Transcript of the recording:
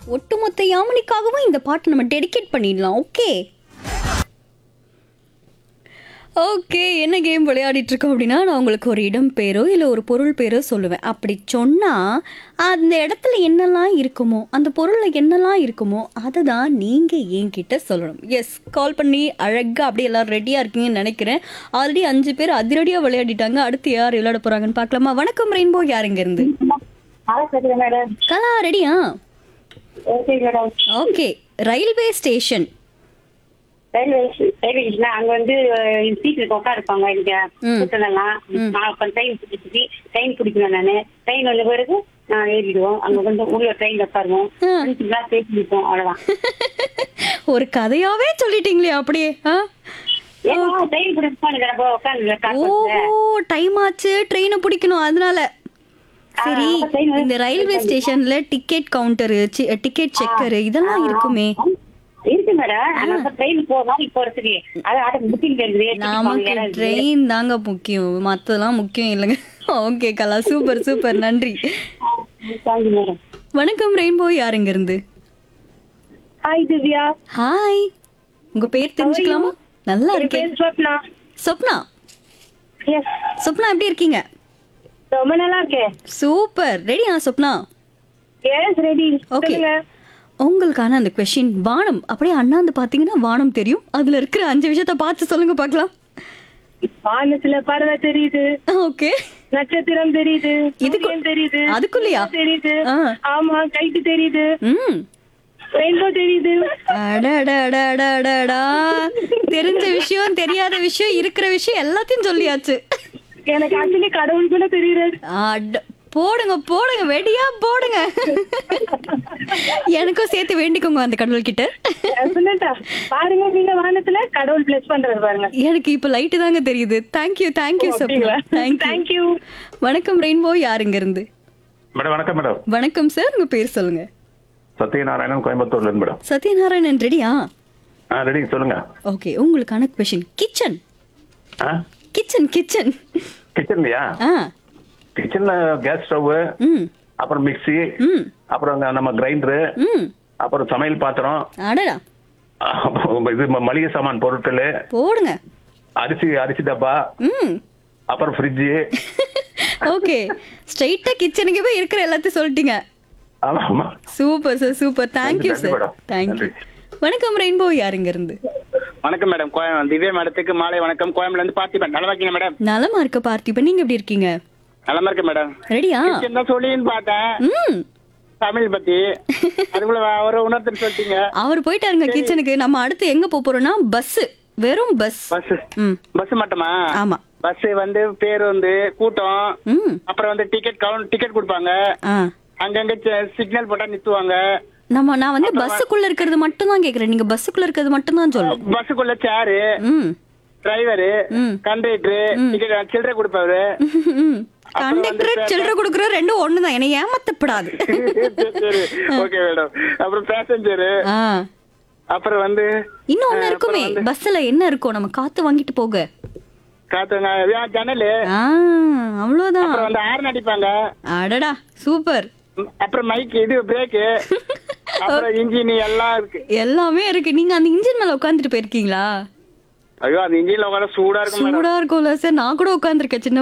ஒட்டுமொத்த யாமினிக்காகவும் இந்த பாட்டை நம்ம டெடிகேட் பண்ணிடலாம் ஓகே ஓகே என்ன கேம் விளையாடிட்டு இருக்கோம் அப்படின்னா நான் உங்களுக்கு ஒரு இடம் பேரோ இல்லை ஒரு பொருள் பேரோ சொல்லுவேன் அப்படி சொன்னால் அந்த இடத்துல என்னெல்லாம் இருக்குமோ அந்த பொருளில் என்னெல்லாம் இருக்குமோ அதை தான் நீங்கள் என்கிட்ட சொல்லணும் எஸ் கால் பண்ணி அழகாக அப்படியே எல்லாரும் ரெடியாக இருக்கீங்கன்னு நினைக்கிறேன் ஆல்ரெடி அஞ்சு பேர் அதிரடியாக விளையாடிட்டாங்க அடுத்து யார் விளையாட போகிறாங்கன்னு பார்க்கலாமா வணக்கம் ரெயின்போ யார் இருந்து ஆ சரி மேடம் கலா ரெடியா okay madam okay railway station railway railway station அங்க வந்து சீட்ல உட்கார இருப்பாங்க இங்க கூட்டலாம் நான் இப்ப ட்ரெயின் பிடிச்சி ட்ரெயின் பிடிக்கணும் நானு ட்ரெயின் வந்த பிறகு நான் ஏறிடுவோம் அங்க வந்து உள்ள ட்ரெயின்ல உட்காருவோம் ஃப்ரெண்ட்ஸ்லாம் பேசி நிற்போம் அவ்வளவுதான் ஒரு கதையாவே சொல்லிட்டீங்களே அப்படியே ஆ ஏன்னா ட்ரெயின் பிடிப்பானுங்க உட்காந்து ஓஹோ டைம் ஆச்சு ட்ரெயினை பிடிக்கணும் அதனால சரி ஆ, அப்ப train வந்து- இந்த ரயில்வே ஸ்டேஷன்ல டிக்கெட் கவுண்டரு டிக்கெட் செக்கர் இதெல்லாம் இருக்குமே இருக்கு மேடம் ஆனா ட்ரெயின் போகலாம் இப்போ இருக்குது அது ஆட்ட புக்கிங் நமக்கு ட்ரெயின் தாங்க முக்கியம் மத்ததெல்லாம் முக்கியம் இல்லைங்க ஓகே கலா சூப்பர் சூப்பர் நன்றி தேங்க்யூ மேடம் வணக்கம் ரெயின்போ யாருங்க இருந்து ஹாய் திவ்யா ஹாய் உங்க பேர் தெரிஞ்சுக்கலாமா நல்லா இருக்கேன் ஸ்வப்னா சொப்னா எஸ் சொப்னா எப்படி இருக்கீங்க ரொம்ப நல்லா இருக்கேன் சூப்பர் ரெடியா சொப்னா எஸ் ரெடி ஓகே உங்களுக்கான அந்த கொஷின் வானம் அப்படியே அண்ணாந்து பாத்தீங்கன்னா வானம் தெரியும் அதுல இருக்கிற அஞ்சு விஷயத்த பார்த்து சொல்லுங்க பார்க்கலாம் வானத்துல பறவை தெரியுது ஓகே நட்சத்திரம் தெரியுது இதுக்கு- சூரியன் தெரியுது அதுக்குள்ளயா? நிலா தெரியுது ஆ. ஆமா கைட்டு தெரியுது ம் ரெயின்போ தெரியுது அடடடடடடா தெரிஞ்ச விஷயம் தெரியாத விஷயம் இருக்கிற விஷயம் எல்லாத்தையும் சொல்லியாச்சு எனக்கு ஆக்சுவலி கடவுள் கூட தெரியுது அட போடுங்க போடுங்க வெடியா போடுங்க எனக்கும் சேர்த்து வேண்டிக்கோங்க அந்த கடவுள் கிட்ட சொல்லட்டா பாருங்க நீங்க வானத்துல கடவுள் பிளஸ் பண்றது பாருங்க எனக்கு இப்ப லைட்டு தாங்க தெரியுது thank you thank you Sapna thank you thank you வணக்கம் ரெயின்போ யாருங்க இருந்து மேடம் வணக்கம் மேடம் வணக்கம் சார் உங்க பேர் சொல்லுங்க சத்யநாராயணன் கோயம்புத்தூர்ல இருந்து மேடம் சத்யநாராயணன் ரெடியா ஆ ரெடி சொல்லுங்க ஓகே உங்களுக்கான கொஷின் கிச்சன் ஆ கிச்சன் கிச்சன் கிச்சன்லயா ஆ கிச்சன்ல கேஸ் ஸ்டவ் ம் அப்புறம் மிக்ஸி ம் அப்புறம் அங்க நம்ம கிரைண்டரு ம் அப்புறம் சமையல் பாத்திரம் அடடா அப்புறம் இது ம- மளிகை சாமான் பொருட்கள் போடுங்க அரிசி அரிசி டப்பா ம் அப்புறம் ஃப்ரிட்ஜு ஓகே ஸ்ட்ரைட்டா கிச்சனுக்கு போய் இருக்கிற எல்லாத்தையும் சொல்லிட்டீங்க ஆமா ஆமா சூப்பர் சார் சூப்பர் தேங்க்யூ நன்றி சார் மேடம். தேங்க்யூ நன்றி. வணக்கம் ரெயின்போ யாருங்க இருந்து வணக்கம் மேடம் கோயம் திவ்யா மேடத்துக்கு மாலை வணக்கம் கோயம்புல இருந்து பார்த்திபன் நல்லா இருக்கீங்க மேடம் நலமா இருக்க பார்த்திபன் நீங்க எப்படி இருக்கீங்க நலமா இருக்கு மேடம் ரெடியா கிச்சன் தான் சொல்லின்னு பார்த்தேன் ம் தமிழ் பத்தி அதுக்குள்ள அவரை உணர்த்துன்னு சொல்லிட்டீங்க அவர் போயிட்டாருங்க கிச்சனுக்கு நம்ம அடுத்து எங்க போப் போறோம்னா பஸ் வெறும் பஸ் பஸ் ம் பஸ் மட்டுமா ஆமா பஸ் வந்து பேருந்து கூட்டம் ம் அப்புறம் வந்து டிக்கெட் கவுண்ட் டிக்கெட் கொடுப்பாங்க ஆ அங்கங்க சிக்னல் போட்டா நிறுத்துவாங்க நம்ம நான் வந்து பஸ்ஸுக்குள்ள இருக்கிறது மட்டும் தான் கேக்குறேன் நீங்க பஸ்ஸுக்குள்ள இருக்கிறது மட்டும் தான் சொல்லணும் பஸ்ஸுக்குள்ள சேரு ம் டிரைவரு ம். கண்டக்டர் டிக்கெட் சில்லறை கொடுப்பாரு கண்டக்டர் சில்லறை கொடுக்குற ரெண்டும் ஒண்ணுதான் என்னை ஏமாத்தப்படாது சரி ஓகே மேடம் அப்புறம் பேசஞ்சரு ஆ அப்புறம் வந்து இன்னும் ஒண்ணு இருக்குமே பஸ்ல என்ன இருக்கும் நம்ம காத்து வாங்கிட்டு போக காத்துங்க ஜன்னலு ஆ அவ்வளவுதான் அப்புறம் வந்து ஹார்ன் அடிப்பாங்க அடடா சூப்பர் ம், அப்புறம் மைக் இது பிரேக்கு அப்புறம் இன்ஜின் எல்லாம் இருக்கு எல்லாமே இருக்கு நீங்க அந்த இன்ஜின் மேல உட்காந்துட்டு போயிருக்கீங்களா ஐயோ அந்த இன்ஜின்ல உட்கார சூடா இருக்கும் மேடம் சூடா இருக்கும்ல சார் நான் கூட உட்காந்துருக்கேன் சின்ன